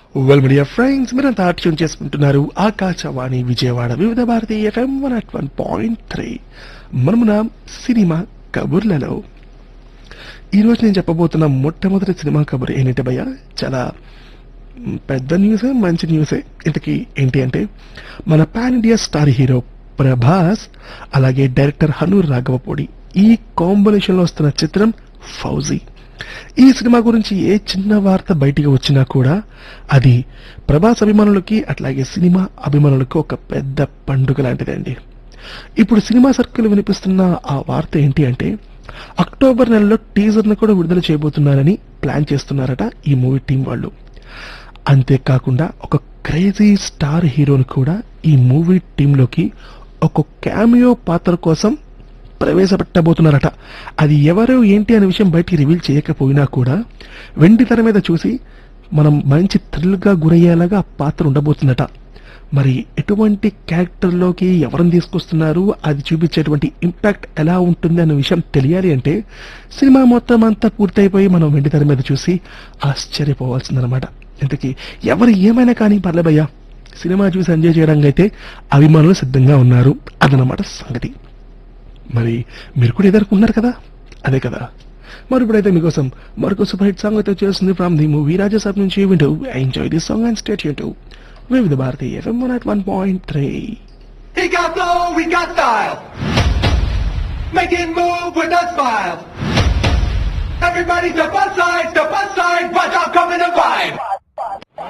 Well media friends మీరంతా tune చేసుకుంటున్నారు Akashvani Vijayawada Vividh Bharati FM one at one point three మనమున cinema కబుర్లలో ఈ రోజు నేను చెప్పబోతున్న మొట్టమొదటి సినిమా కబుర్ ఏంటంటే భయ్య చాలా మ్, పెద్ద న్యూసే మంచి న్యూసే ఇంతకీ ఏంటి అంటే మన pan India star hero Prabhas అలాగే డైరెక్టర్ హనూర్ రాఘవపూడి ఈ కాంబినేషన్ లో వస్తున్న చిత్రం ఫౌజీ ఈ సినిమా గురించి ఏ చిన్న వార్త బయటికి వచ్చినా కూడా అది ప్రభాస్ అభిమానులకి అట్లాగే సినిమా అభిమానులకు ఒక పెద్ద పండుగ లాంటిదండి ఇప్పుడు సినిమా సర్కిల్ వినిపిస్తున్న ఆ వార్త ఏంటి అంటే అక్టోబర్ నెలలో టీజర్ ను కూడా విడుదల చేయబోతున్నారని ప్లాన్ చేస్తున్నారట ఈ మూవీ టీం వాళ్ళు అంతేకాకుండా ఒక క్రేజీ స్టార్ హీరోని కూడా ఈ మూవీ టీంలోకి ఒక క్యామియో పాత్ర కోసం ప్రవేశపెట్టబోతున్నారట అది ఎవరు ఏంటి అనే విషయం బయటికి రివీల్ చేయకపోయినా కూడా వెండి తెర మీద చూసి మనం మంచి థ్రిల్ గా గురయ్యేలాగా ఆ పాత్ర ఉండబోతుందట మరి ఎటువంటి క్యారెక్టర్లోకి ఎవరిని తీసుకొస్తున్నారు అది చూపించేటువంటి ఇంపాక్ట్ ఎలా ఉంటుంది అనే విషయం తెలియాలి అంటే సినిమా మొత్తం అంతా పూర్తయిపోయి మనం వెండి తెర మీద చూసి ఆశ్చర్యపోవాల్సిందనమాట ఇంతకీ ఎవరు ఏమైనా కానీ పర్లేబయ్యా సినిమా చూసి ఎంజాయ్ చేయడానికి అయితే అభిమానులు సిద్ధంగా ఉన్నారు అదనమాట సంగతి మరి మీరు కూడా ఎదుర్కొన్నారు కదా అదే కదా మరి ఇప్పుడైతే మీకోసం మరొక సూపర్ హిట్ సాంగ్ అయితే వచ్చేస్తుంది ఫ్రమ్ ది మూవీ రాజసాబ్ నుంచి వింటూ enjoy the song and state to Vividh Bharati FM one at one point three He got flow, we got style. Making move with a smile. Everybody step aside, step aside, watch out, coming to vibe.